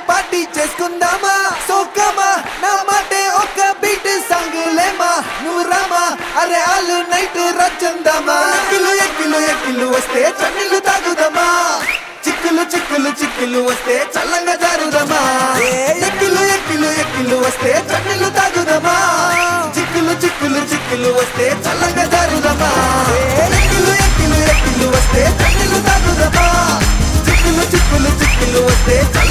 party చేసుకుందామా సోకమా నా మాటే ఒక బీట్ సాంగ్ లేమా నువ్వు రామా అరే ఆలు నైట్ రచ్చందామా ఎక్కిలు ఎక్కిలు ఎక్కిలు వస్తే చన్నీళ్ళు తాగుదామా చిక్కులు చిక్కులు చిక్కులు వస్తే చల్లంగా జారుదమా ఎక్కిలు ఎక్కిలు ఎక్కిలు వస్తే చన్నీళ్ళు తాగుదామా చిక్కులు చిక్కులు చిక్కులు వస్తే చల్లంగా జారుదమా ఎక్కిలు ఎక్కిలు ఎక్కిలు వస్తే చన్నీళ్ళు తాగుదామా చిక్కులు చిక్కులు చిక్కులు వస్తే